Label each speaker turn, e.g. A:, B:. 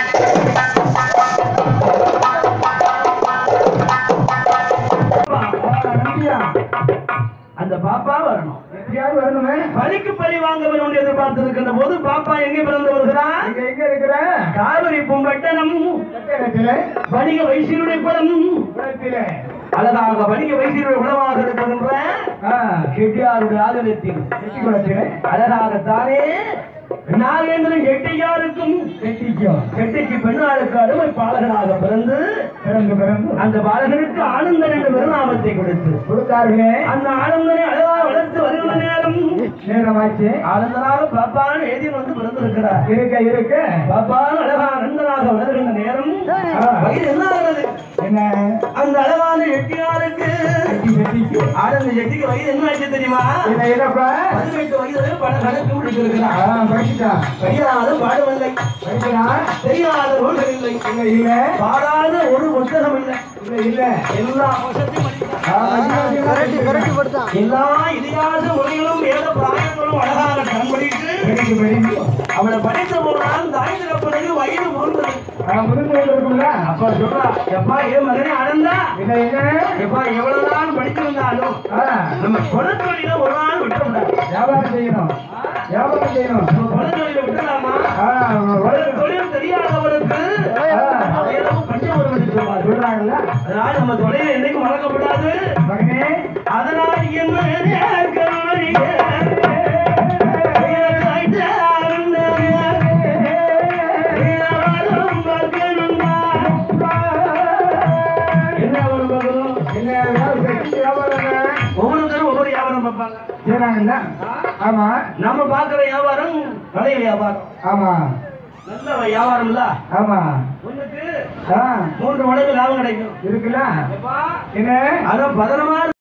A: அந்த பாப்பா வரணும்
B: எப்படியாவது வரணுமே
A: பலிக்கு பலி வாங்க வேண்டும் என்று எதிர்பார்த்திருக்கின்ற போது பாப்பா எங்கே பிறந்து வருகிறான்
B: இங்க எங்க இருக்கிற
A: காவிரி பூம்பட்டணம்
B: கட்டடத்திலே
A: வணிக வைசியருடைய குலம்
B: குளத்திலே
A: அழகாக வணிக வைசியருடைய குலமாக இருக்கின்ற
B: ஆ,
A: செட்டியாருடைய ஆதரத்தில்
B: கெட்டி குளத்திலே
A: அழகாகத்தானே நாகேந்திரன் செட்டியாருக்கும்
B: கெட்டிக்கும்
A: செட்டிக்கு பெண்ணாளுக்கு அருமை பாலகனாக பிறந்து
B: பிறந்து பிறந்து
A: அந்த பாலகனுக்கு ஆனந்தன் என்ற பெருநாமத்தை கொடுத்து
B: கொடுத்தார்களே
A: அந்த ஆனந்தனை அழகாக வளர்த்து வருகிற நேரம்
B: நேரமாச்சு
A: ஆனந்தனாக பாப்பான் ஏதியன் வந்து பிறந்திருக்கிறார்
B: இருக்க இருக்க
A: பாப்பான் அழகாக நந்தனாக வளர்கின்ற நேரம் வயது என்ன ஆகிறது
B: என்ன
A: அந்த அழகான செட்டியாருக்கு
B: கெட்டி கெட்டிக்கு
A: ஆனந்த செட்டிக்கு வயது என்ன ஆச்சு தெரியுமா
B: என்ன என்னப்பா
A: பதினெட்டு வயதில் பல கணக்கு முடித்திருக்கிறார்
B: ஆ, படிச்சுட்டான்
A: படியாத பாடவில்லை
B: படிக்கிறான்
A: தெரியாத நூல்கள் இல்லை
B: இல்ல இல்ல
A: பாடாத ஒரு புத்தகம் இல்லை
B: இல்ல இல்ல
A: எல்லா வசத்தையும்
B: ஆ,
A: படிக்கிறார். எல்லா இதிகாச மொழிகளும் வேத பிராயங்களும் அழகாக கண்படித்து
B: படிக்கு படிக்கு
A: அவளை படித்த போதுதான் தாய் தகப்பனுக்கு வயது முழுந்தது
B: ஆ, புரிந்து கொண்டிருக்கும்ல
A: அப்ப சொல்றா எப்பா ஏன் மகனே ஆனந்தா
B: என்ன என்ன
A: எப்பா எவ்வளவுதான் படிச்சிருந்தாலும்
B: ஆ,
A: நம்ம குலத்தொழில ஒரு நாள் விட்டுவிடாது
B: வியாபாரம் செய்யணும் வியாபாரம் செய்யணும்
A: நம்ம குலத்தொழில விட்டுலாமா
B: ஆ, உலக-
A: தொழில் தெரியாதவருக்கு அதையெல்லாம் பஞ்சம் என்று சொல்வார்
B: சொல்றாங்கல்ல
A: அதனால நம்ம தொழிலை என்னைக்கும் மறக்கப்படாது
B: மகனே
A: அதனால் என்ன கருணையே, வீரவாதம் பார்க்கணும்டா. என்ன ஒரு பகலும்?
B: என்ன வியாபாரம் செஞ்சு வியாபாரம் என்ன?
A: ஒவ்வொருத்தரும் ஒவ்வொரு வியாபாரம் பார்ப்பாங்க
B: செய்றாங்கல்ல ஆமா
A: நம்ம பார்க்கிற வியாபாரம் பழைய வியாபாரம்
B: ஆமா
A: நல்ல வியாபாரம் இல்ல
B: ஆமா
A: ஒண்ணுக்கு
B: ஆ,
A: மூன்று மடங்கு லாபம் கிடைக்கும்
B: இருக்குல்ல
A: எப்பா,
B: என்ன
A: அத பதனமா